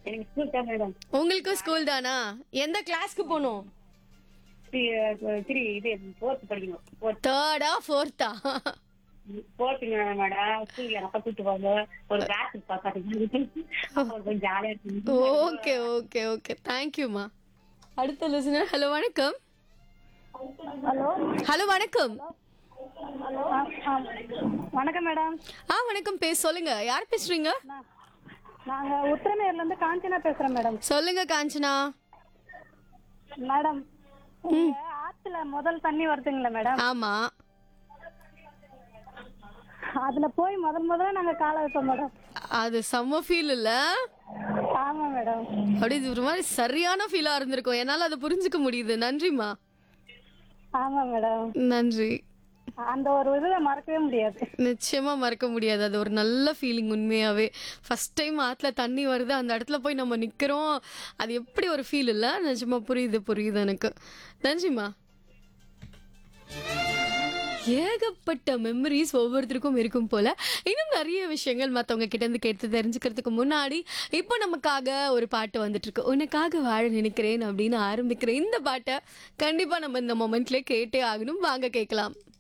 எனக்கு ஸ்கூல் தான் மேடம் உங்களுக்கும் ஸ்கூல் தானா எந்த கிளாஸ்க்கு போகணும் த்ரீ இது ஃபோர்த் படிக்கணும் ஃபோர்த் தேர்டா ஃபோர்த்தா ஃபோர்த்துங்க மேடம் ஸ்கூல்ல அப்பா கூட்டு போங்க ஒரு கிளாஸ் பார்க்காதீங்க கொஞ்சம் ஜாலியா இருக்கு ஓகே ஓகே ஓகே தேங்க்யூமா அடுத்த லிசனர் ஹலோ வணக்கம் ஹலோ ஹலோ வணக்கம் வணக்கம் மேடம் ஆ வணக்கம் பேச சொல்லுங்க யார் பேசுறீங்க நாங்க உத்திரமேர்ல இருந்து காஞ்சனா பேசுறோம் மேடம் சொல்லுங்க காஞ்சனா மேடம் உங்க ஆத்துல முதல் தண்ணி வருதுங்களா மேடம் ஆமா அதுல போய் முதல் முதல்ல நாங்க காலை வைப்போம் மேடம் அது செம்ம ஃபீல் இல்ல ஆமா மேடம் அப்படி இது ஒரு மாதிரி சரியான ஃபீலா இருந்திருக்கும் என்னால அதை புரிஞ்சுக்க முடியுது நன்றிமா ஆமா மேடம் நன்றி அந்த ஒரு இதை மறக்கவே முடியாது நிச்சயமா மறக்க முடியாது அது ஒரு நல்ல ஃபீலிங் உண்மையாவே ஃபர்ஸ்ட் டைம் ஆத்துல தண்ணி வருது அந்த இடத்துல போய் நம்ம நிக்கிறோம் அது எப்படி ஒரு ஃபீல் இல்ல நிஜமா புரியுது புரியுது எனக்கு நன்றிம்மா ஏகப்பட்ட மெமரிஸ் ஒவ்வொருத்தருக்கும் இருக்கும் போல இன்னும் நிறைய விஷயங்கள் மற்றவங்க கிட்ட இருந்து கேட்டு தெரிஞ்சுக்கிறதுக்கு முன்னாடி இப்போ நமக்காக ஒரு பாட்டு வந்துட்டு இருக்கு உனக்காக வாழ நினைக்கிறேன் அப்படின்னு ஆரம்பிக்கிற இந்த பாட்டை கண்டிப்பா நம்ம இந்த மொமெண்ட்ல கேட்டே ஆகணும் வாங்க கேட்கலாம்